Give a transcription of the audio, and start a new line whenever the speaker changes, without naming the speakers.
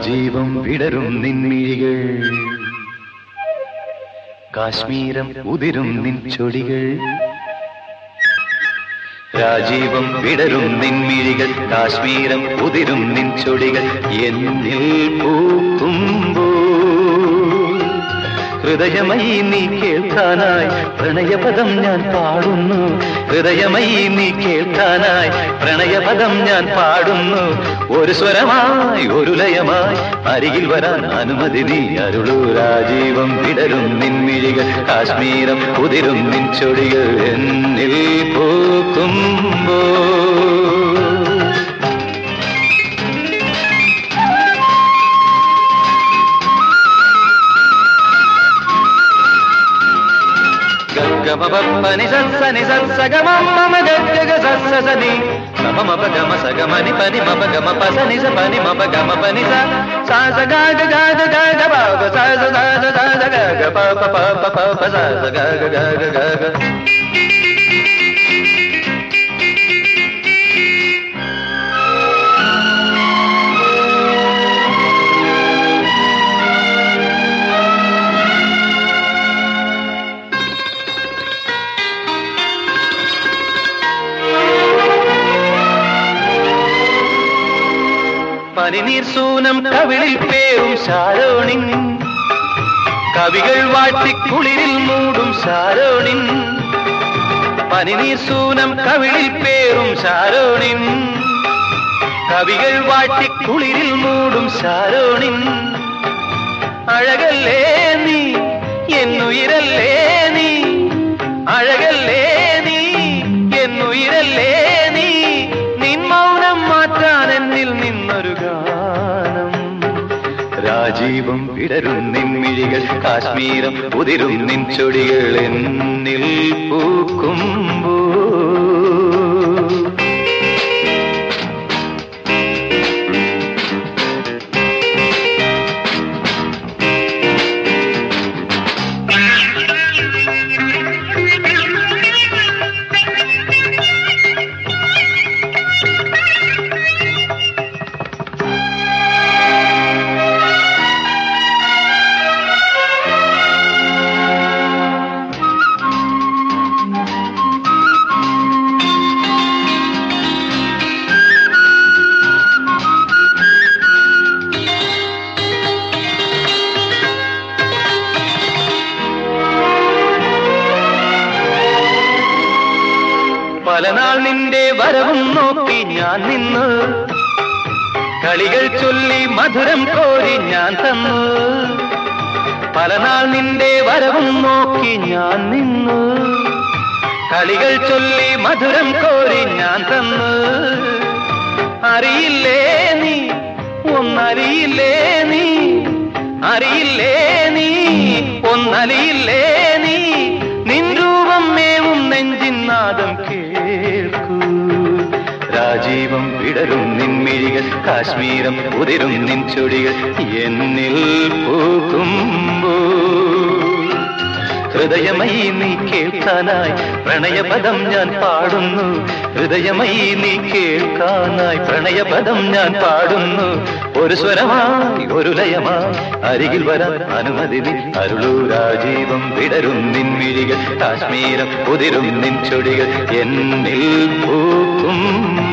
രാജീവം വിടരും നിൻമിഴികൾ കാശ്മീരം ഉതിരും നിൻ ചൊടികൾ രാജീവം വിടരും നിൻമിഴികൾ കാശ്മീരം ഉതിരും നിൻ ചൊടികൾ എന്നിൽ പൂക്കുമ്പോ ഹൃദയമയി നീ കേൾക്കാനായി പ്രണയപദം ഞാൻ പാടുന്നു ഹൃദയമയി നീ കേൾക്കാനായി പ്രണയപദം ഞാൻ പാടുന്നു ഒരു സ്വരമായി ഒരു ലയമായി അരികിൽ വരാൻ അനുമതി നീ അരുളൂ രാജീവം വിടരും നിൻമിഴികൾ കാശ്മീരം കുതിരും നിൻ ചൊടികൾ എന്നിൽ പൂക്കുമ്പോ గమ బప్పని సని సగమ మమ గగ సస్స సని మమ మప గమ సగమని పని మప గమ పసని స పని మప గమ పని స సా స గ గ గ గ గ గ ప ప సా స సా స సా స గ గ ప ప ప ప ప ప సా స గ గ గ గ గ గ പനിനീർ സൂനം കവിളിൽ പേരും ശാരോണിൻ കവികൾ വാട്ടിക്കുളിരിൽ മൂടും ശാരോണിൻ പനിനീർ സൂനം കവിളിൽ പേരും ശാരോണിൻ കവികൾ വാട്ടിക്കുളിരിൽ മൂടും ശാരോണിൻ അഴകല്ലേ നീ എന്നുയിരല്ലേ നീ അഴകല്ലേ നീ എന്നുയിരല്ലേ നീ നിൻ മൗനം മാറ്റാൻ എന്നിൽ നിന്നൊരു ഗാനം രാജീവം വിടരും നിൻമിഴികൾ കാശ്മീരം ഉതിരും നിൻ ചൊടികൾ എന്നിൽ പൂക്കുമ്പോ പലനാൾ നിന്റെ വരവും നോക്കി ഞാൻ നിന്ന് കളികൾ ചൊല്ലി മധുരം കോരി ഞാൻ തന്നു പലനാൾ നിന്റെ വരവും നോക്കി ഞാൻ നിന്നു കളികൾ ചൊല്ലി മധുരം കോരി ഞാൻ തന്നു അറിയില്ലേ നീ ഒന്നറിയില്ലേ നീ അറിയില്ലേ നീ ഒന്നറിയില്ലേ നീ നിൻ രൂപം മേവും നെഞ്ചിൻ നാദം കേൾക്കൂ രാജീവം വിടരും നിൻമിഴികൾ കാശ്മീരം ഉതിരും നിൻ ചൊടികൾ എന്നിൽ പൂക്കുമ്പോ ഹൃദയമയി നീ കേൾക്കാനായി പ്രണയപദം ഞാൻ പാടുന്നു ഹൃദയമയി നീ കേൾക്കാനായി പ്രണയപദം ഞാൻ പാടുന്നു ഒരു സ്വരമായി ഒരു ലയമായി അരികിൽ വരാൻ അനുമതി നീ അരുളൂ രാജീവം വിടരും നിൻമിഴികൾ കാശ്മീരം ഉതിരും നിൻ ചൊടികൾ എന്നിൽ പൂക്കും